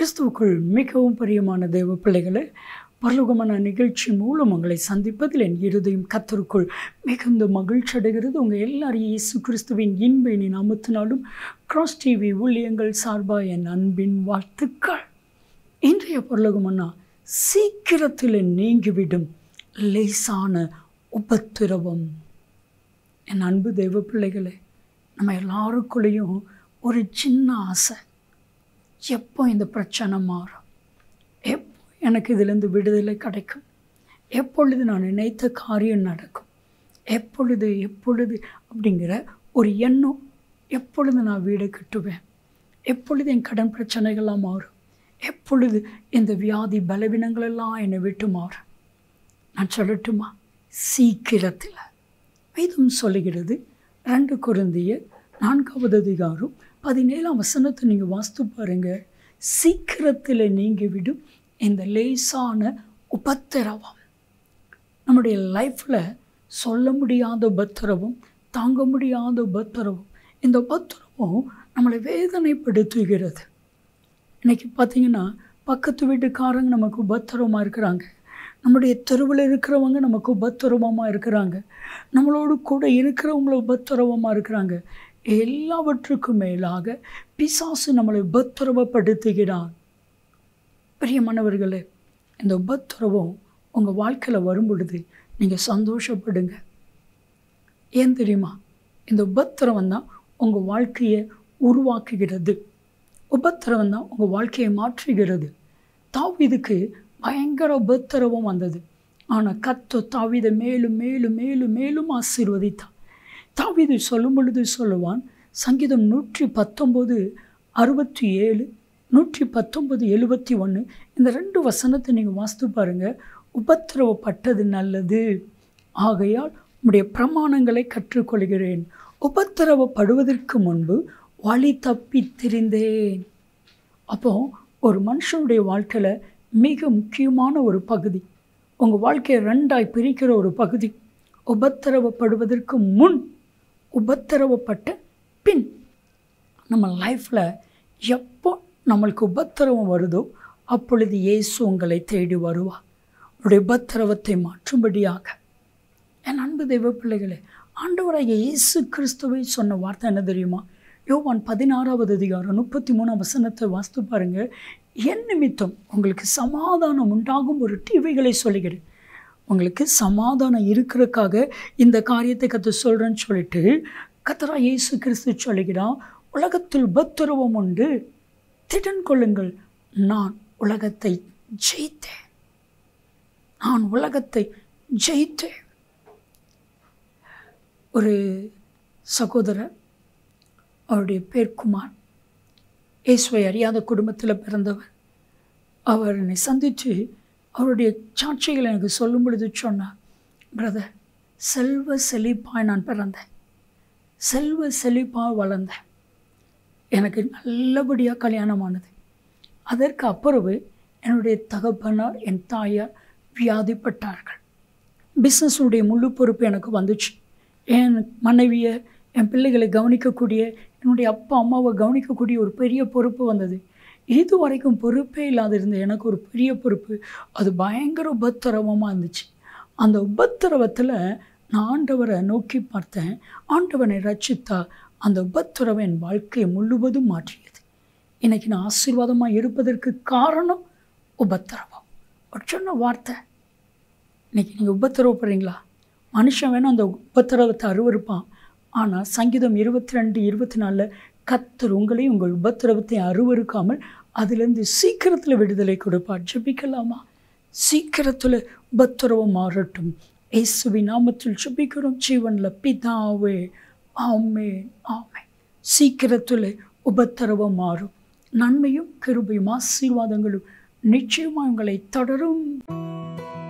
கிறிஸ்துவுக்குள் மிகவும் பிரியமான தேவ பிள்ளைகளே பரலோகமான நிகழ்ச்சி மூலம் உங்களை சந்திப்பதில் என் இருதயம் கத்தருக்குள் மிகுந்த மகிழ்ச்சி அடைகிறது உங்கள் எல்லாரையும் இயேசு கிறிஸ்துவின் இன்பை நாமத்தினாலும் கிராஸ் டிவி ஊழியங்கள் சார்பாக என் அன்பின் வாழ்த்துக்கள் இன்றைய பரலோகமன்னா சீக்கிரத்தில் நீங்கிவிடும் லேசான உபத்திரவம் என் அன்பு தெய்வ பிள்ளைகளே நம்ம எல்லாருக்குள்ளேயும் ஒரு சின்ன ஆசை எப்போ இந்த பிரச்சனை மாறும் எப்போ எனக்கு இதிலேருந்து விடுதலை கிடைக்கும் எப்பொழுது நான் நினைத்த காரியம் நடக்கும் எப்பொழுது எப்பொழுது அப்படிங்கிற ஒரு எண்ணம் எப்பொழுது நான் வீடு கட்டுவேன் எப்பொழுது என் கடன் பிரச்சனைகள்லாம் மாறும் எப்பொழுது இந்த வியாதி பலவீனங்களெல்லாம் என்னை விட்டு மாறும் நான் சொல்லட்டுமா சீக்கிரத்தில் வேதம் சொல்லுகிறது ரெண்டு குருந்திய நான்காவது அதிகாரம் பதினேழாம் வசனத்தை நீங்கள் வாஸ்து பாருங்க சீக்கிரத்தில் நீங்கிவிடும் இந்த லேசான உபத்திரவம் நம்முடைய லைஃப்பில் சொல்ல முடியாத உபத்திரவம் தாங்க முடியாத உபத்திரவம் இந்த உபத்திரவம் நம்மளை வேதனைப்படுத்துகிறது இன்றைக்கி பார்த்தீங்கன்னா பக்கத்து வீட்டுக்காரங்க நமக்கு உபத்திரவமாக இருக்கிறாங்க நம்முடைய தெருவில் இருக்கிறவங்க நமக்கு உபத்திரவமாக இருக்கிறாங்க நம்மளோடு கூட இருக்கிறவங்கள உபத்திரவமாக இருக்கிறாங்க எல்லாவற்றுக்கும் மேலாக பிசாசு நம்மளை உபத்திரவப்படுத்துகிறான் பிரியமானவர்களே இந்த உபத்திரவம் உங்கள் வாழ்க்கையில் வரும் பொழுது நீங்கள் சந்தோஷப்படுங்க ஏன் தெரியுமா இந்த உபத்திரவம் தான் உங்கள் வாழ்க்கையை உருவாக்குகிறது உபத்திரவம் தான் உங்கள் வாழ்க்கையை மாற்றுகிறது தாவிதுக்கு பயங்கர உபத்திரவம் வந்தது ஆனால் கத்தோ தாவிதை மேலும் மேலும் மேலும் மேலும் ஆசீர்வதித்தான் தாவிது சொல்லும் பொழுது சொல்லுவான் சங்கீதம் நூற்றி பத்தொம்போது அறுபத்தி ஏழு நூற்றி பத்தொம்பது எழுபத்தி ஒன்று இந்த ரெண்டு வசனத்தை நீங்கள் வாஸ்து பாருங்கள் உபத்திரவப்பட்டது நல்லது ஆகையால் உடைய பிரமாணங்களை கற்றுக்கொள்கிறேன் உபத்திரவப்படுவதற்கு முன்பு வழி தப்பி திரிந்தேன் அப்போ ஒரு மனுஷனுடைய வாழ்க்கையில் மிக முக்கியமான ஒரு பகுதி உங்கள் வாழ்க்கையை ரெண்டாய் பிரிக்கிற ஒரு பகுதி உபத்திரவப்படுவதற்கு முன் உபத்திரவப்பட்ட பின் நம்ம லைஃப்பில் எப்போ நம்மளுக்கு உபத்திரவம் வருதோ அப்பொழுது இயேசு உங்களை தேடி வருவார் உடைய உபத்திரவத்தை மாற்றும்படியாக என் அன்பு தெய்வ பிள்ளைகளே ஆண்டவராக இயேசு கிறிஸ்துவை சொன்ன வார்த்தை என்ன தெரியுமா யோவான் பதினாறாவது அதிகாரம் முப்பத்தி மூணாம் வசனத்தை வாஸ்து பாருங்க என் நிமித்தம் உங்களுக்கு சமாதானம் உண்டாகும் ஒரு டிவைகளை சொல்லுகிறேன் உங்களுக்கு சமாதானம் இருக்கிறதுக்காக இந்த காரியத்தை கற்று சொல்கிறேன்னு சொல்லிட்டு கத்தரா இயேசு கிறிஸ்து சொல்லுகிறான் உலகத்தில் உபத்திரவம் உண்டு திடன் கொள்ளுங்கள் நான் உலகத்தை ஜெயித்தேன் நான் உலகத்தை ஜெயித்தேன் ஒரு சகோதரர் அவருடைய பேர் குமார் இயேசுவை அறியாத குடும்பத்தில் பிறந்தவர் அவர் என்னை சந்தித்து அவருடைய சாட்சிகளை எனக்கு சொல்லும் பொழுது சொன்னார் பிரதர் செல்வ செழிப்பாய் நான் பிறந்தேன் செல்வ செழிப்பாக வளர்ந்தேன் எனக்கு நல்லபடியாக கல்யாணமானது அதற்கு அப்புறவு என்னுடைய தகப்பனார் என் தாயார் வியாதிப்பட்டார்கள் பிஸ்னஸுடைய முழு பொறுப்பு எனக்கு வந்துச்சு என் மனைவியை என் பிள்ளைகளை கவனிக்கக்கூடிய என்னுடைய அப்பா அம்மாவை கவனிக்கக்கூடிய ஒரு பெரிய பொறுப்பு வந்தது இது வரைக்கும் பொறுப்பே இல்லாத இருந்த எனக்கு ஒரு பெரிய பொறுப்பு அது பயங்கர உபத்திரவமாக இருந்துச்சு அந்த உபத்திரவத்தில் நான் ஆண்டவரை நோக்கி பார்த்தேன் ஆண்டவனை ரச்சித்தா அந்த உபத்திரவம் என் வாழ்க்கையை முழுவதும் மாற்றியது இன்றைக்கி நான் ஆசீர்வாதமாக இருப்பதற்கு காரணம் உபத்திரவம் ஒரு சொன்ன வார்த்தை இன்றைக்கி நீங்கள் உபத்திரவப்படுறீங்களா மனுஷன் வேணும் அந்த உபத்திரவத்தை அருவறுப்பான் ஆனால் சங்கீதம் இருபத்தி ரெண்டு இருபத்தி நாலில் கத்தர் உங்களையும் உங்கள் உபத்திரவத்தை அருவறுக்காமல் அதிலிருந்து சீக்கிரத்தில் விடுதலை கொடுப்பார் ஜபிக்கலாமா சீக்கிரத்தில் உபத்திரவம் மாறட்டும் இயேசுவி நாமத்தில் ஜபிக்கிறோம் ஜீவனில் பிதாவே ஆமே ஆமே சீக்கிரத்தில் உபத்திரவம் மாறும் நன்மையும் கிருபையும் ஆசீர்வாதங்களும் நிச்சயமாக உங்களை தொடரும்